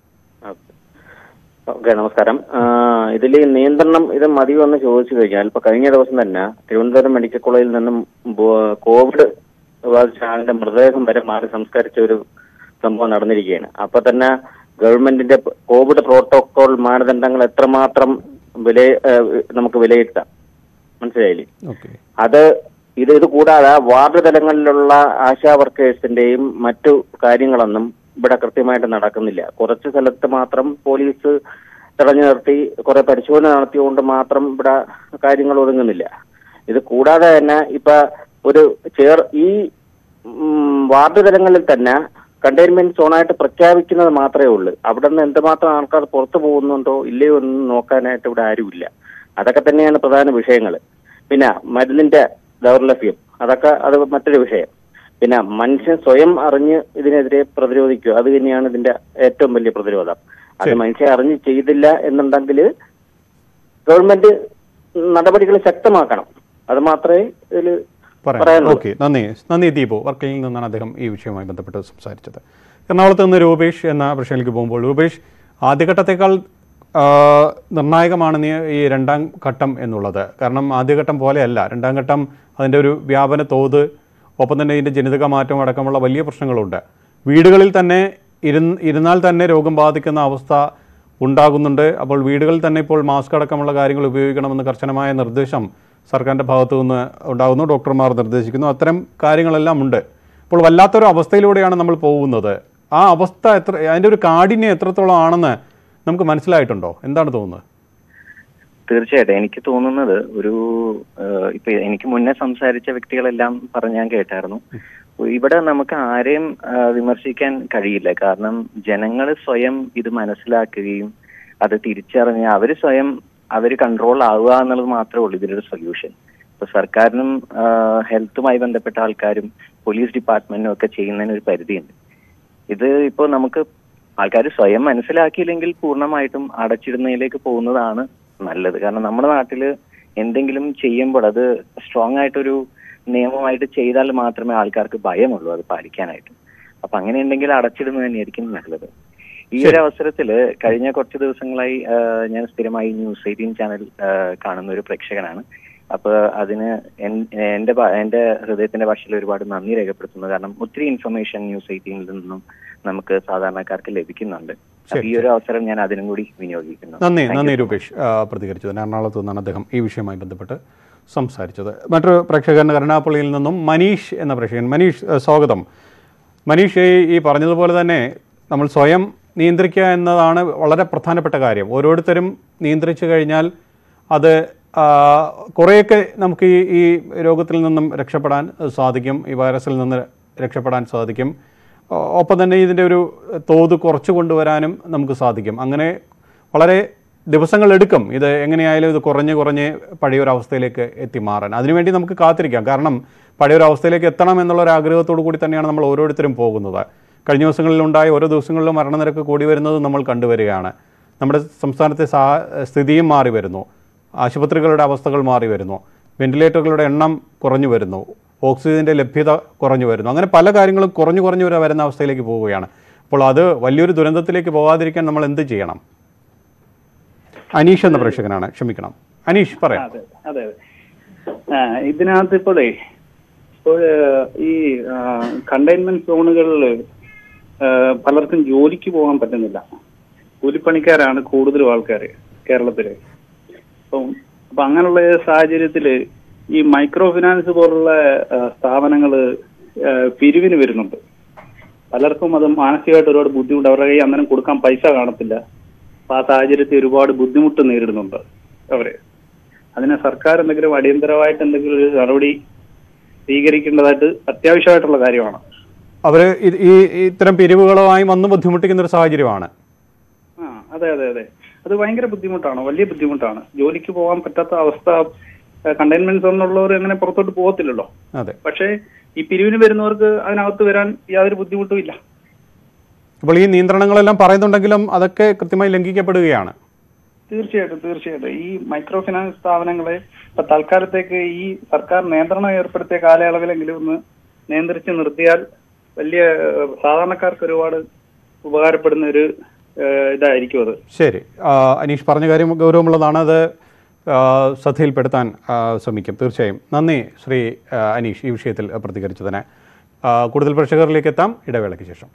ഓക്കെ നമസ്കാരം ഇതിൽ നിയന്ത്രണം ഇത് മതിയോ എന്ന് ചോദിച്ചു കഴിഞ്ഞാൽ ഇപ്പൊ കഴിഞ്ഞ ദിവസം തന്നെ തിരുവനന്തപുരം മെഡിക്കൽ കോളേജിൽ നിന്നും ബോ- കോവിഡ് ബാധിച്ച ആളിന്റെ മൃതദേഹം വരെ മാറി സംസ്കരിച്ച ഒരു സംഭവം നടന്നിരിക്കുകയാണ് അപ്പൊ തന്നെ ഗവൺമെന്റിന്റെ കോവിഡ് പ്രോട്ടോകോൾ മാനദണ്ഡങ്ങൾ എത്രമാത്രം വില ഏഹ്, നമുക്ക് വിലയിരുത്താം മനസ്സിലായില്ലേ ഓക്കെ അത് ഇത് ഇത് കൂടാതെ വാർഡ് തലങ്ങളിലുള്ള ആശാ വർക്കേഴ്സിന്റെയും മറ്റു കാര്യങ്ങളൊന്നും ഇവിടെ കൃത്യമായിട്ട് നടക്കുന്നില്ല കുറച്ച് സ്ഥലത്ത് മാത്രം പോലീസ് തടഞ്ഞു നിർത്തി കുറെ പരിശോധന നടത്തിയുകൊണ്ട് മാത്രം ഇവിടെ കാര്യങ്ങൾ ഒതുങ്ങുന്നില്ല ഇത് കൂടാതെ തന്നെ ഇപ്പൊ ഒരു ചേർ ഈ ഉം, വാർഡ് തലങ്ങളിൽ തന്നെ കണ്ടെയ്ൻമെന്റ് സോണായിട്ട് പ്രഖ്യാപിക്കുന്നത് മാത്രമേ ഉള്ളൂ അവിടെ നിന്ന് എന്തുമാത്രം ആൾക്കാർ പുറത്തു പോകുന്നുണ്ടോ ഇല്ലയോ എന്ന് നോക്കാനായിട്ട് ഇവിടെ ആരുമില്ല അതൊക്കെ തന്നെയാണ് പ്രധാന വിഷയങ്ങൾ പിന്നെ മരുന്നിന്റെ ദൗർലഭ്യം അതൊക്കെ അത് മറ്റൊരു വിഷയം പിന്നെ മനുഷ്യൻ സ്വയം അറിഞ്ഞ് ഇതിനെതിരെ പ്രതിരോധിക്കുക അത് തന്നെയാണ് ഇതിന്റെ ഏറ്റവും വലിയ പ്രതിരോധം അത് മനുഷ്യൻ അറിഞ്ഞ് ചെയ്തില്ല എന്നുണ്ടെങ്കിൽ ഗവൺമെന്റ് നടപടികൾ ശക്തമാക്കണം അത് മാത്രമേ ഇതിൽ പറയാം പറയാനുള്ളൂ ഓക്കെ നന്ദി നന്ദി ദീപു വർക്കലിൽ നിന്നാണ് അദ്ദേഹം ഈ വിഷയവുമായി ബന്ധപ്പെട്ട് സംസാരിച്ചത് എറണാകുളത്ത് നിന്ന് രൂപേഷ് എന്ന പ്രശ്നത്തിലേക്ക് പോകുമ്പോൾ രൂപേഷ് ആദ്യഘട്ടത്തേക്കാൾ ആ, നിർണായകമാണ് നീ- ഈ രണ്ടാം ഘട്ടം എന്നുള്ളത് കാരണം ആദ്യഘട്ടം പോലെയല്ല രണ്ടാം ഘട്ടം അതിൻ്റെ ഒരു വ്യാപന തോത് ഒപ്പം തന്നെ ഇതിൻ്റെ ജനിതക മാറ്റം അടക്കമുള്ള വലിയ പ്രശ്നങ്ങളുണ്ട് വീടുകളിൽ തന്നെ ഇരുന്ന് ഇരുന്നാൽ തന്നെ രോഗം ബാധിക്കുന്ന അവസ്ഥ ഉണ്ടാകുന്നുണ്ട് അപ്പോൾ വീടുകളിൽ തന്നെ ഇപ്പോൾ മാസ്ക് അടക്കമുള്ള കാര്യങ്ങൾ ഉപയോഗിക്കണമെന്ന് കർശനമായ നിർദ്ദേശം സർക്കാരിൻ്റെ ഭാഗത്തു നിന്ന് ഉണ്ടാകുന്നു ഡോക്ടർമാർ നിർദ്ദേശിക്കുന്നു അത്തരം കാര്യങ്ങളെല്ലാം ഉണ്ട് അപ്പോൾ വല്ലാത്തൊരു അവസ്ഥയിലൂടെയാണ് നമ്മൾ പോകുന്നത് ആ അവസ്ഥ എത്ര അതിൻ്റെ ഒരു കാഠിന്യം എത്രത്തോളം ആണെന്ന് നമുക്ക് മനസ്സിലായിട്ടുണ്ടോ എന്താണ് തോന്നുന്നത് തീർച്ചയായിട്ടും എനിക്ക് തോന്നുന്നത് ഒരു ഏഹ്, ഇപ്പൊ എനിക്ക് മുന്നേ സംസാരിച്ച വ്യക്തികളെല്ലാം പറഞ്ഞ് ഞാൻ കേട്ടായിരുന്നു ഇവിടെ നമുക്ക് ആരെയും ഏഹ്, വിമർശിക്കാൻ കഴിയില്ല കാരണം ജനങ്ങൾ സ്വയം ഇത് മനസ്സിലാക്കുകയും അത് തിരിച്ചറിഞ്ഞ് അവര് സ്വയം അവര് കൺട്രോൾ ആവുക എന്നുള്ളത് മാത്രമേ ഉള്ളൂ ഇതിലൊരു സൊല്യൂഷൻ ഇപ്പൊ സർക്കാരിനും ഏഹ്, ഹെൽത്തുമായി ബന്ധപ്പെട്ട ആൾക്കാരും പോലീസ് ഡിപ്പാർട്ട്മെന്റിനും ഒക്കെ ചെയ്യുന്നതിന് ഒരു പരിധിയുണ്ട് ഇത് ഇപ്പോൾ നമുക്ക് ആൾക്കാർ സ്വയം മനസ്സിലാക്കിയില്ലെങ്കിൽ പൂർണ്ണമായിട്ടും അടച്ചിടുന്നതിലേക്ക് പോകുന്നതാണ് നല്ലത് കാരണം നമ്മുടെ നാട്ടിൽ എന്തെങ്കിലും ചെയ്യുമ്പോൾ അത് സ്ട്രോങ് ആയിട്ടൊരു നിയമമായിട്ട് ചെയ്താൽ മാത്രമേ ആൾക്കാർക്ക് ഭയമുള്ളൂ അത് പാലിക്കാനായിട്ട് അപ്പൊ അങ്ങനെ ഉണ്ടെങ്കിൽ അടച്ചിടുന്നത് തന്നെയായിരിക്കും നല്ലത് ഈ ഒരു അവസരത്തില് കഴിഞ്ഞ കുറച്ച് ദിവസങ്ങളായി ആ, ഞാൻ സ്ഥിരമായി ന്യൂസ് എയ്റ്റീൻ ചാനൽ ആ, കാണുന്ന ഒരു പ്രേക്ഷകനാണ് അപ്പൊ അതിന് എൻ- എന്റെ ഭാ- എന്റെ ഹൃദയത്തിന്റെ ഭാഷയിൽ ഒരുപാട് നന്ദി രേഖപ്പെടുത്തുന്നു കാരണം ഒത്തിരി ഇൻഫർമേഷൻ ന്യൂസ് എയ്റ്റീനിൽ നിന്നും നമുക്ക് സാധാരണക്കാർക്ക് ലഭിക്കുന്നുണ്ട് അപ്പൊ ഈ ഒരു അവസരം ഞാൻ അതിനും കൂടി വിനിയോഗിക്കുന്നു നന്ദി Thank you. നന്ദി രൂപേഷ് ആ, പ്രതികരിച്ചതിന് എറണാകുളത്ത് നിന്നാണ് അദ്ദേഹം ഈ വിഷയവുമായി ബന്ധപ്പെട്ട് സംസാരിച്ചത് മറ്റൊരു പ്രേക്ഷകൻ കരുണാപ്പള്ളിയിൽ നിന്നും മനീഷ് എന്ന പ്രേക്ഷകൻ മനീഷ് ആ, സ്വാഗതം മനീഷ് ഈ- ഈ പറഞ്ഞതുപോലെ തന്നെ നമ്മൾ സ്വയം നിയന്ത്രിക്കുക എന്നതാണ് വളരെ പ്രധാനപ്പെട്ട കാര്യം ഓരോരുത്തരും നിയന്ത്രിച്ചു കഴിഞ്ഞാൽ അത് ആ, കുറേയൊക്കെ നമുക്ക് ഈ ഈ രോഗത്തിൽ നിന്നും രക്ഷപ്പെടാൻ സാധിക്കും ഈ വൈറസിൽ നിന്ന് രക്ഷപ്പെടാൻ സാധിക്കും ഒ- ഒപ്പം തന്നെ ഇതിൻ്റെ ഒരു തോത് കുറച്ച് കൊണ്ടുവരാനും നമുക്ക് സാധിക്കും അങ്ങനെ വളരെ ദിവസങ്ങൾ എടുക്കും ഇത് എങ്ങനെയായാലും ഇത് കുറഞ്ഞ് കുറഞ്ഞ് പഴയൊരു അവസ്ഥയിലേക്ക് എത്തിമാറാൻ അതിനുവേണ്ടി നമുക്ക് കാത്തിരിക്കാം കാരണം പഴയൊരു അവസ്ഥയിലേക്ക് എത്തണം എന്നുള്ള ഒരു ആഗ്രഹത്തോടു കൂടി തന്നെയാണ് നമ്മൾ ഓരോരുത്തരും പോകുന്നത് കഴിഞ്ഞ ദിവസങ്ങളിലുണ്ടായ ഓരോ ദിവസങ്ങളിലും മരണനിരക്ക് കൂടി വരുന്നത് നമ്മൾ കണ്ടുവരികയാണ് നമ്മുടെ സംസ്ഥാനത്തെ സാ സ്ഥിതിയും മാറി വരുന്നു ആശുപത്രികളുടെ അവസ്ഥകൾ മാറി വരുന്നു വെന്റിലേറ്ററുകളുടെ എണ്ണം കുറഞ്ഞു വരുന്നു ഓക്സിജന്റെ ലഭ്യത കുറഞ്ഞു വരുന്നു അങ്ങനെ പല കാര്യങ്ങളും കുറഞ്ഞു കുറഞ്ഞു വരെ വരുന്ന അവസ്ഥയിലേക്ക് പോവുകയാണ് അപ്പോൾ അത് വലിയൊരു ദുരന്തത്തിലേക്ക് പോകാതിരിക്കാൻ നമ്മൾ എന്ത് ചെയ്യണം അനീഷ് എന്ന പ്രേക്ഷകനാണ് ക്ഷമിക്കണം അനീഷ് പറയാം അതെ അതെ അതെ ആ, ഇതിനകത്ത് ഇപ്പോഴേ ഇപ്പോൾ ഈ കണ്ടെയ്ൻമെന്റ് സോണുകളിൽ പലർക്കും ജോലിക്ക് പോകാൻ പറ്റുന്നില്ല കൂലിപ്പണിക്കാരാണ് കൂടുതലും ആൾക്കാർ കേരളത്തില് അപ്പം അപ്പൊ അങ്ങനെയുള്ള സാഹചര്യത്തില് ഈ മൈക്രോ ഫിനാൻസ് പോലുള്ള ആ, സ്ഥാപനങ്ങള് ആ, പിരിവിന് വരുന്നുണ്ട് പലർക്കും അത് മാനസികമായിട്ട് ഒരുപാട് ബുദ്ധിമുട്ട് അവരുടെ കയ്യിൽ അന്നേരം കൊടുക്കാൻ പൈസ കാണത്തില്ല അപ്പൊ ആ സാഹചര്യത്തിൽ ഒരുപാട് ബുദ്ധിമുട്ട് നേരിടുന്നുണ്ട് അവര് അതിന് സർക്കാർ എന്തെങ്കിലും അടിയന്തരമായിട്ട് എന്തെങ്കിലും ഒരു നടപടി സ്വീകരിക്കേണ്ടതായിട്ട് അത്യാവശ്യമായിട്ടുള്ള കാര്യമാണ് അവർ ഈ ഇത്തരം പിരിവുകളുമായി വന്ന് ബുദ്ധിമുട്ടിക്കുന്ന ഒരു സാഹചര്യമാണ് ആ അതെ അതെ അതെ അത് ഭയങ്കര ബുദ്ധിമുട്ടാണ് വലിയ ബുദ്ധിമുട്ടാണ് ജോലിക്ക് പോകാൻ പറ്റാത്ത അവസ്ഥ കണ്ടെയ്ൻമെന്റ് സോണിലുള്ളവർ അങ്ങനെ പുറത്തോട്ട് പോകത്തില്ലല്ലോ അതെ പക്ഷേ ഈ പിരിവിന് വരുന്നവർക്ക് അതിനകത്ത് വരാൻ യാതൊരു ബുദ്ധിമുട്ടും ഇല്ല അപ്പോൾ ഈ നിയന്ത്രണങ്ങളെല്ലാം പറയുന്നുണ്ടെങ്കിലും അതൊക്കെ കൃത്യമായി ലംഘിക്കപ്പെടുകയാണ് തീർച്ചയായിട്ടും തീർച്ചയായിട്ടും ഈ മൈക്രോ ഫിനാൻസ് സ്ഥാപനങ്ങളെ ഇപ്പൊ തൽക്കാലത്തേക്ക് ഈ സർക്കാർ നിയന്ത്രണം ഏർപ്പെടുത്തിയ കാലയളവിലെങ്കിലും ഒന്ന് നിയന്ത്രിച്ച് നിർത്തിയാൽ വലിയ ഏഹ്, സാധാരണക്കാർക്ക് ഒരുപാട് ഉപകാരപ്പെടുന്ന ഒരു ഏഹ്, ഇതായിരിക്കും അത് ശരി ആ, അനീഷ് പറഞ്ഞ കാര്യം ഗൗരവമുള്ളതാണ് അത് ആ, ശ്രദ്ധയിൽപ്പെടുത്താൻ ആ, ശ്രമിക്കും തീർച്ചയായും നന്ദി ശ്രീ ആ, അനീഷ് ഈ വിഷയത്തിൽ പ്രതികരിച്ചതിന് ആ, കൂടുതൽ പ്രേക്ഷകരിലേക്ക് എത്താം ഇടവേളയ്ക്ക് ശേഷം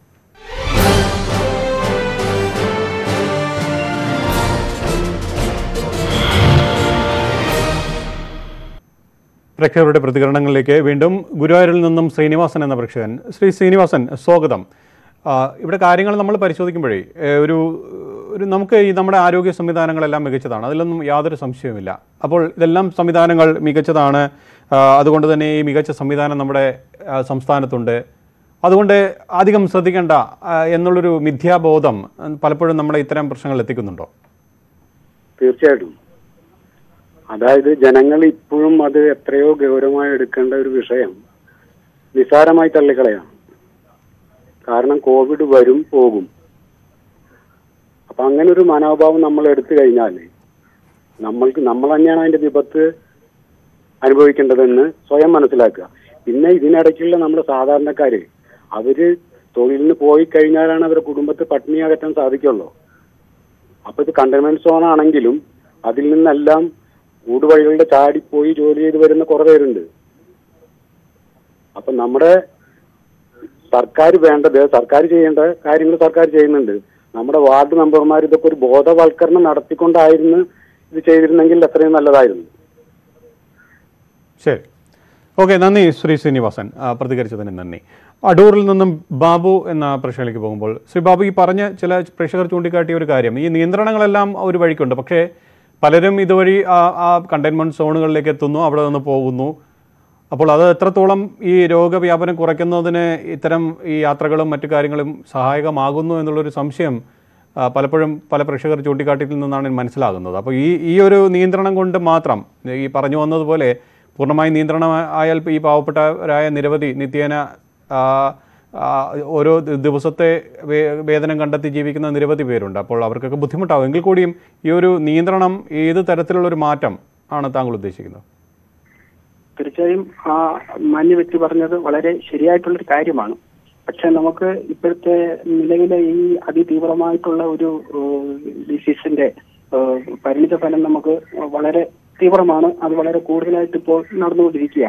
പ്രേക്ഷകരുടെ പ്രതികരണങ്ങളിലേക്ക് വീണ്ടും ഗുരുവായൂരിൽ നിന്നും ശ്രീനിവാസൻ എന്ന പ്രേക്ഷകൻ ശ്രീ ശ്രീനിവാസൻ സ്വാഗതം ആ, ഇവിടെ കാര്യങ്ങൾ നമ്മൾ പരിശോധിക്കുമ്പോഴേ ഏ, ഒരു ഒരു നമുക്ക് ഈ നമ്മുടെ ആരോഗ്യ സംവിധാനങ്ങളെല്ലാം മികച്ചതാണ് അതിലൊന്നും യാതൊരു സംശയവുമില്ല അപ്പോൾ ഇതെല്ലാം സംവിധാനങ്ങൾ മികച്ചതാണ് ആ, അതുകൊണ്ട് തന്നെ ഈ മികച്ച സംവിധാനം നമ്മുടെ ആ, സംസ്ഥാനത്തുണ്ട് അതുകൊണ്ട് അധികം ശ്രദ്ധിക്കേണ്ട ആ, എന്നുള്ളൊരു മിഥ്യാബോധം ഉം, പലപ്പോഴും നമ്മളെ ഇത്തരം പ്രശ്നങ്ങൾ എത്തിക്കുന്നുണ്ടോ തീർച്ചയായിട്ടും അതായത് ജനങ്ങൾ ഇപ്പോഴും അത് എത്രയോ ഗൗരവമായി എടുക്കേണ്ട ഒരു വിഷയം നിസ്സാരമായി തള്ളിക്കളയാണ് കാരണം കോവിഡ് വരും പോകും അപ്പൊ അങ്ങനെ ഒരു മനോഭാവം നമ്മൾ എടുത്തു കഴിഞ്ഞാൽ നമ്മൾക്ക് നമ്മൾ തന്നെയാണ് അതിന്റെ വിപത്ത് അനുഭവിക്കേണ്ടതെന്ന് സ്വയം മനസ്സിലാക്കുക പിന്നെ ഇതിനിടയ്ക്കുള്ള നമ്മുടെ സാധാരണക്കാര് അവര് തൊഴിലിന് പോയി കഴിഞ്ഞാലാണ് അവരുടെ കുടുംബത്തെ പട്ടിണി അകറ്റാൻ സാധിക്കുള്ളൂ അപ്പൊ ഇത് കണ്ടെയ്ൻമെന്റ് സോൺ ആണെങ്കിലും അതിൽ നിന്നെല്ലാം ഊടുവഴികളുടെ ചാടിപ്പോയി ജോലി ചെയ്ത് വരുന്ന കുറെ പേരുണ്ട് അപ്പൊ നമ്മുടെ സർക്കാർ വേണ്ടത് സർക്കാർ ചെയ്യേണ്ട കാര്യങ്ങൾ സർക്കാർ ചെയ്യുന്നുണ്ട് നമ്മുടെ വാർഡ് മെമ്പർമാർ ഇതൊക്കെ ഒരു ബോധവൽക്കരണം നടത്തിക്കൊണ്ടായിരുന്നു ഇത് ചെയ്തിരുന്നെങ്കിൽ എത്രയും നല്ലതായിരുന്നു ശരി ഓക്കെ നന്ദി ശ്രീ ശ്രീനിവാസൻ ആ, പ്രതികരിച്ചതിന് നന്ദി അടൂറിൽ നിന്നും ബാബു എന്ന പ്രശ്നത്തിലേക്ക് പോകുമ്പോൾ ശ്രീ ബാബു ഈ പറഞ്ഞ ചില പ്രേക്ഷകർ ചൂണ്ടിക്കാട്ടിയ ഒരു കാര്യം ഈ നിയന്ത്രണങ്ങളെല്ലാം ഒരു വഴിക്കുണ്ട് പക്ഷേ പലരും ഇതുവഴി ആ ആ കണ്ടെയ്ൻമെൻറ്റ് സോണുകളിലേക്ക് എത്തുന്നു അവിടെ നിന്ന് പോകുന്നു അപ്പോൾ അത് എത്രത്തോളം ഈ രോഗവ്യാപനം കുറയ്ക്കുന്നതിന് ഇത്തരം ഈ യാത്രകളും മറ്റു കാര്യങ്ങളും സഹായകമാകുന്നു എന്നുള്ളൊരു സംശയം ആ, പലപ്പോഴും പല പ്രേക്ഷകർ ചൂണ്ടിക്കാട്ടിയിൽ നിന്നാണ് മനസ്സിലാകുന്നത് അപ്പോൾ ഈ ഈ ഒരു നിയന്ത്രണം കൊണ്ട് മാത്രം ഈ പറഞ്ഞു വന്നതുപോലെ പൂർണ്ണമായി നിയന്ത്രണം ആയാൽ ഈ പാവപ്പെട്ടവരായ നിരവധി നിത്യേന ആ, ആ, ഓരോ ദി- ദിവസത്തെ വേ- വേതനം കണ്ടെത്തി ജീവിക്കുന്ന നിരവധി പേരുണ്ട് അപ്പോൾ അവർക്കൊക്കെ ബുദ്ധിമുട്ടാവും എങ്കിൽ കൂടിയും ഈ ഒരു നിയന്ത്രണം ഏത് തരത്തിലുള്ള ഒരു മാറ്റം ആണ് താങ്കൾ ഉദ്ദേശിക്കുന്നത് തീർച്ചയായും ആ മാന്യ വ്യക്തി പറഞ്ഞത് വളരെ ശരിയായിട്ടുള്ളൊരു കാര്യമാണ് പക്ഷെ നമുക്ക് ഇപ്പോഴത്തെ നിലവിലെ ഈ അതിതീവ്രമായിട്ടുള്ള ഒരു ഡിസീസിന്റെ പരിണിത ഫലം നമുക്ക് വളരെ തീവ്രമാണ് അത് വളരെ കൂടുതലായിട്ട് ഇപ്പോൾ നടന്നുകൊണ്ടിരിക്കുകയാണ്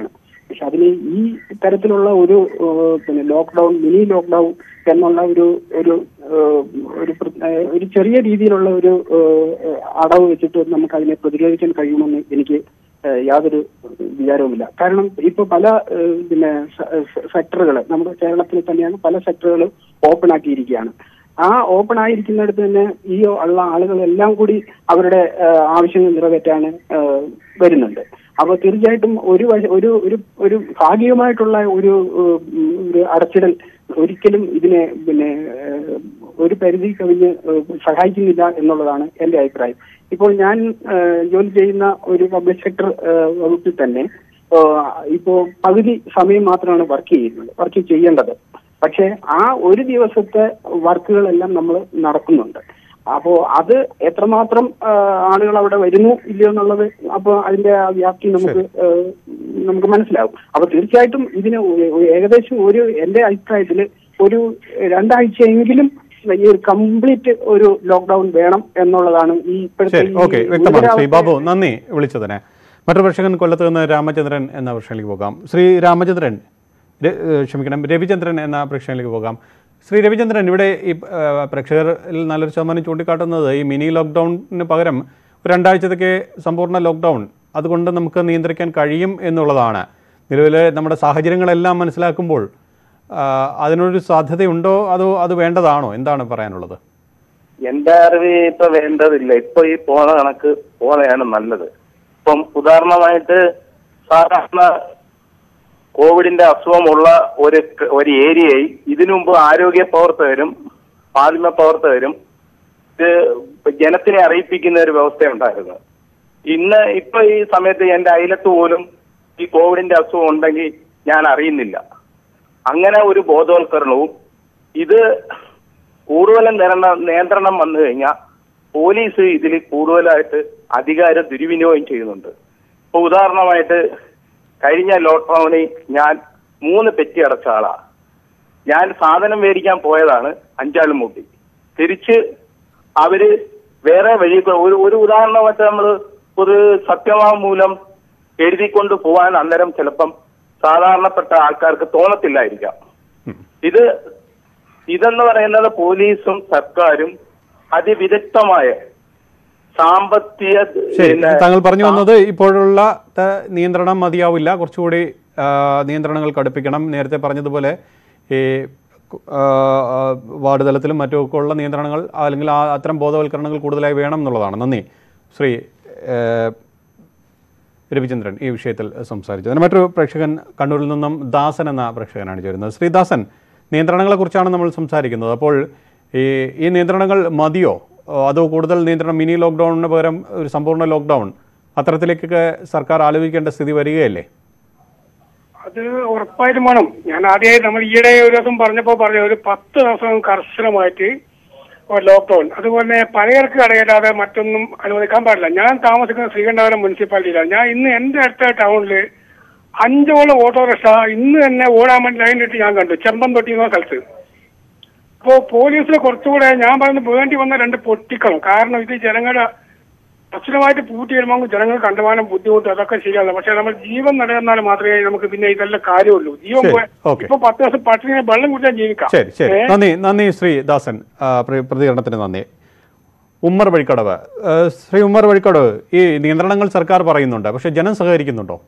പക്ഷെ അതിന് ഈ തരത്തിലുള്ള ഒരു ഏഹ്, പിന്നെ ലോക്ക്ഡൌൺ മിനി ലോക്ക്ഡൌൺ എന്നുള്ള ഒരു ഒരു ഏഹ്, ഒരു പ്ര- ഏഹ്, ഒരു ചെറിയ രീതിയിലുള്ള ഒരു ഏഹ്, അടവ് വെച്ചിട്ട് നമുക്ക് അതിനെ പ്രതിരോധിക്കാൻ കഴിയുമെന്ന് എനിക്ക് ഏഹ്, യാതൊരു വിചാരവുമില്ല കാരണം ഇപ്പൊ പല ഏഹ്, പിന്നെ സെക്ടറുകൾ നമ്മുടെ കേരളത്തിൽ തന്നെയാണ് പല സെക്ടറുകളും ഓപ്പൺ ആക്കിയിരിക്കുകയാണ് ആ ഓപ്പൺ ആയിരിക്കുന്നിടത്ത് തന്നെ ഈ ഉള്ള ആളുകളെല്ലാം കൂടി അവരുടെ ഏഹ്, ആവശ്യങ്ങൾ നിറവേറ്റാണ് ഏഹ്, വരുന്നുണ്ട് അപ്പൊ തീർച്ചയായിട്ടും ഒരു വശ- ഒരു ഒരു ഒരു ഭാഗികമായിട്ടുള്ള ഒരു ഏഹ്, ഉം, ഒരു അടച്ചിടൽ ഒരിക്കലും ഇതിനെ പിന്നെ ഏഹ്, ഒരു പരിധി കവിഞ്ഞ് ഏഹ്, സഹായിക്കുന്നില്ല എന്നുള്ളതാണ് എന്റെ അഭിപ്രായം ഇപ്പോൾ ഞാൻ ഏഹ്, ജോലി ചെയ്യുന്ന ഒരു പബ്ലിക് സെക്ടർ ഏഹ്, വകുപ്പിൽ തന്നെ ഏഹ്, ഇപ്പോ പകുതി സമയം മാത്രമാണ് വർക്ക് ചെയ്യുന്നത് വർക്ക് ചെയ്യേണ്ടത് പക്ഷേ ആ ഒരു ദിവസത്തെ വർക്കുകളെല്ലാം നമ്മൾ നടക്കുന്നുണ്ട് അപ്പോ അത് എത്രമാത്രം ആ, ആളുകൾ അവിടെ വരുന്നു ഇല്ലയോ എന്നുള്ളത് അപ്പൊ അതിന്റെ ആ വ്യാപ്തി നമുക്ക് ആ, നമുക്ക് മനസ്സിലാവും അപ്പൊ തീർച്ചയായിട്ടും ഇതിന് ഒ- ഏകദേശം ഒരു എന്റെ അഭിപ്രായത്തിൽ ഒരു രണ്ടാഴ്ചയെങ്കിലും ഈ ഒരു കംപ്ലീറ്റ് ഒരു ലോക്ക്ഡൌൺ വേണം എന്നുള്ളതാണ് ഈ ഇപ്പോഴത്തെ ശരി ഈ ഓക്കെ വ്യക്തമാണ് ശ്രീ ഗുരുതരാവസ്ഥ- ബാബു നന്ദി വിളിച്ചതിന് മറ്റൊരു പ്രേക്ഷകൻ കൊല്ലത്ത് നിന്ന് രാമചന്ദ്രൻ എന്ന പ്രേക്ഷകനിലേക്ക് പോകാം ശ്രീ രാമചന്ദ്രൻ ര- ഏഹ് ക്ഷമിക്കണം രവിചന്ദ്രൻ എന്ന പ്രേക്ഷകനിലേക്ക് പോകാം ശ്രീ രവിചന്ദ്രൻ ഇവിടെ ഈ ഏഹ്, പ്രേക്ഷകരിൽ നല്ലൊരു ശതമാനം ചൂണ്ടിക്കാട്ടുന്നത് ഈ മിനി ലോക്ക്ഡൌണിന് പകരം ഒരു രണ്ടാഴ്ചത്തേക്ക് സമ്പൂർണ്ണ ലോക്ക്ഡൌൺ അതുകൊണ്ട് നമുക്ക് നിയന്ത്രിക്കാൻ കഴിയും എന്നുള്ളതാണ് നിലവിൽ നമ്മുടെ സാഹചര്യങ്ങളെല്ലാം മനസ്സിലാക്കുമ്പോൾ ആ, അതിനൊരു സാധ്യതയുണ്ടോ അതോ അത് വേണ്ടതാണോ എന്താണ് പറയാനുള്ളത് എന്റെ അറിവ് ഇപ്പൊ വേണ്ടതില്ല ഇപ്പൊ ഈ പോണ കണക്ക് പോണയാണ് നല്ലത് ഇപ്പം ഉദാഹരണമായിട്ട് സാധാരണ കോവിഡിന്റെ അസുഖമുള്ള ഒരു ക- ഒരു ഏരിയയിൽ ഇതിനു മുമ്പ് ആരോഗ്യ പ്രവർത്തകരും മാധ്യമ പ്രവർത്തകരും ഇത് ജനത്തിനെ അറിയിപ്പിക്കുന്ന ഒരു വ്യവസ്ഥയുണ്ടായിരുന്നു ഇന്ന് ഇപ്പൊ ഈ സമയത്ത് എന്റെ അയലത്ത് പോലും ഈ കോവിഡിന്റെ അസുഖം ഉണ്ടെങ്കിൽ ഞാൻ അറിയുന്നില്ല അങ്ങനെ ഒരു ബോധവൽക്കരണവും ഇത് കൂടുതലും നിരണ നിയന്ത്രണം വന്നു കഴിഞ്ഞാൽ പോലീസ് ഇതിൽ കൂടുതലായിട്ട് അധികാരം ദുർവിനിയോഗം ചെയ്യുന്നുണ്ട് ഇപ്പൊ ഉദാഹരണമായിട്ട് കഴിഞ്ഞ ലോക്ക്ഡൌണിൽ ഞാൻ മൂന്ന് പെറ്റി അടച്ച ആളാ ഞാൻ സാധനം മേടിക്കാൻ പോയതാണ് അഞ്ചാളും മൂട്ടി തിരിച്ച് അവര് വേറെ വഴി കൂടെ- ഒരു ഒരു ഉദാഹരണമായിട്ട് നമ്മൾ ഒരു സത്യവാങ്മൂലം എഴുതിക്കൊണ്ട് പോകാൻ അന്നേരം ചിലപ്പം സാധാരണപ്പെട്ട ആൾക്കാർക്ക് തോന്നത്തില്ലായിരിക്കാം ഇത് ഇതെന്ന് പറയുന്നത് പോലീസും സർക്കാരും അതിവിദഗ്ധമായ സാമ്പത്തിക ശരി പിന്നെ താങ്കൾ പറഞ്ഞു വന്നത് ഇപ്പോഴുള്ള ത- നിയന്ത്രണം മതിയാവില്ല കുറച്ചുകൂടി ആ, നിയന്ത്രണങ്ങൾ കടുപ്പിക്കണം നേരത്തെ പറഞ്ഞതുപോലെ ഈ കു- ആ, ആ, വാർഡ് തലത്തിലും മറ്റുമൊക്കെ ഉള്ള നിയന്ത്രണങ്ങൾ അല്ലെങ്കിൽ ആ അത്തരം ബോധവൽക്കരണങ്ങൾ കൂടുതലായി വേണം എന്നുള്ളതാണ് നന്ദി ശ്രീ ഏ, രവിചന്ദ്രൻ ഈ വിഷയത്തിൽ സംസാരിച്ചു അതിന് മറ്റൊരു പ്രേക്ഷകൻ കണ്ണൂരിൽ നിന്നും ദാസൻ എന്ന പ്രേക്ഷകനാണ് ചേരുന്നത് ശ്രീ ദാസൻ നിയന്ത്രണങ്ങളെക്കുറിച്ചാണ് നമ്മൾ സംസാരിക്കുന്നത് അപ്പോൾ ഈ ഈ നിയന്ത്രണങ്ങൾ മതിയോ ഓ, അതോ കൂടുതൽ നിയന്ത്രണം മിനി ലോക്ക്ഡൌണിന് പകരം ഒരു സമ്പൂർണ്ണ ലോക്ക്ഡൌൺ അത്തരത്തിലേക്കൊക്കെ സർക്കാർ ആലോചിക്കേണ്ട സ്ഥിതി വരികയല്ലേ അത് ഉറപ്പായിട്ടും വേണം ഞാൻ ആദ്യമായി നമ്മൾ ഈയിടെ ഒരു ദിവസം പറഞ്ഞപ്പോൾ പറഞ്ഞു ഒരു പത്ത് ദിവസം കർശനമായിട്ട് ഒരു ലോക്ക്ഡൌൺ അതുപോലെ പലചരക്ക് കടയില്ലാതെ മറ്റൊന്നും അനുവദിക്കാൻ പാടില്ല ഞാൻ താമസിക്കുന്ന ശ്രീകണ്ഠപുരം മുനിസിപ്പാലിറ്റിയിലാണ് ഞാൻ ഇന്ന് എന്റെ അടുത്ത ടൗണിൽ അഞ്ചോളം ഓട്ടോറിക്ഷ ഇന്ന് തന്നെ ഓടാൻ വേണ്ടി ലൈനിലിട്ട് ഞാൻ കണ്ടു ചെമ്പം തൊട്ടി എന്ന സ്ഥലത്ത് അപ്പോ പോലീസിന് കുറച്ചുകൂടെ ഞാൻ പറയുന്നത് വേണ്ടി വന്ന രണ്ട് പൊട്ടിക്കണം കാരണം ഇത് ജനങ്ങളുടെ കർശനമായിട്ട് പൂട്ടി വരുമ്പോൾ ജനങ്ങൾ കണ്ടുപോകാനും ബുദ്ധിമുട്ട് അതൊക്കെ ശരിയാണ് പക്ഷെ നമ്മൾ ജീവൻ നിലനിന്നാൽ മാത്രമേ നമുക്ക് പിന്നെ ഇതെല്ലാം കാര്യമുള്ളൂ ജീവൻ ശരി, പോയ- ഓക്കേ. ഇപ്പൊ പത്ത് ദിവസം പട്ടിണി വെള്ളം കുടിച്ചാൽ ജീവിക്കാം ശരി ശരി ഏ? നന്ദി നന്ദി ശ്രീ ദാസൻ ആ, പ്ര- പ്രതികരണത്തിന് നന്ദി ഉമ്മർ വഴിക്കടവ് ആ, ശ്രീ ഉമ്മർ വഴിക്കടവ് ഈ നിയന്ത്രണങ്ങൾ സർക്കാർ പറയുന്നുണ്ട് പക്ഷേ ജനം സഹകരിക്കുന്നുണ്ടോ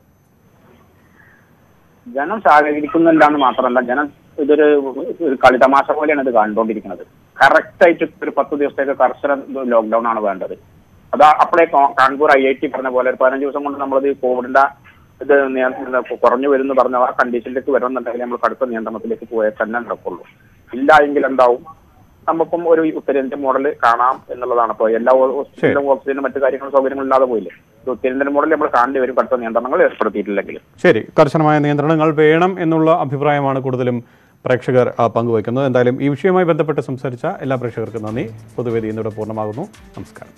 ജനം സഹകരിക്കുന്നില്ല എന്ന് മാത്രമല്ല ജനം ഇതൊരു ഒരു കളിതമാശ പോലെയാണ് ഇത് കണ്ടുകൊണ്ടിരിക്കുന്നത് കറക്റ്റ് ആയിട്ട് ഒരു പത്ത് ദിവസത്തേക്ക് കർശന ലോക്ക്ഡൌൺ ആണ് വേണ്ടത് അത് അപ്പോഴേ കാ- കാൺപൂർ ഐ ഐ ടി പറഞ്ഞ പോലെ ഒരു പതിനഞ്ച് ദിവസം കൊണ്ട് നമ്മളത് കോവിഡിന്റെ ഇത് നിയ- ഇത് കുറഞ്ഞു വരുന്നു പറഞ്ഞ ആ കണ്ടീഷനിലേക്ക് വരുന്നുണ്ടെങ്കിൽ നമ്മൾ കടുത്ത നിയന്ത്രണത്തിലേക്ക് പോയാൽ തന്നെ നടക്കുള്ളൂ ഇല്ല എങ്കിൽ എന്താവും നമുക്കും ഒരു ഉത്തരേന്ത്യൻ മോഡൽ കാണാം എന്നുള്ളതാണ് ഇപ്പോൾ എല്ലാ ഹോസ്പിറ്റലും ഓക്സിജനും മറ്റു കാര്യങ്ങളും സൗകര്യങ്ങളും ഇല്ലാതെ പോയില്ലേ ഒരു ഉത്തരേന്ത്യൻ മോഡൽ നമ്മൾ കാണേണ്ടി വരും കടുത്ത നിയന്ത്രണങ്ങൾ ഏർപ്പെടുത്തിയിട്ടില്ലെങ്കിൽ ശരി കർശനമായ നിയന്ത്രണങ്ങൾ വേണം എന്നുള്ള അഭിപ്രായമാണ് കൂടുതലും പ്രേക്ഷകർ ആ, പങ്കുവയ്ക്കുന്നത് എന്തായാലും ഈ വിഷയവുമായി ബന്ധപ്പെട്ട് സംസാരിച്ച എല്ലാ പ്രേക്ഷകർക്കും നന്ദി പൊതുവേദി ഇന്നിവിടെ പൂർണ്ണമാകുന്നു നമസ്കാരം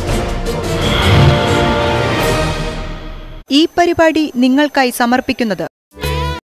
ഈ പരിപാടി നിങ്ങൾക്കായി സമർപ്പിക്കുന്നത്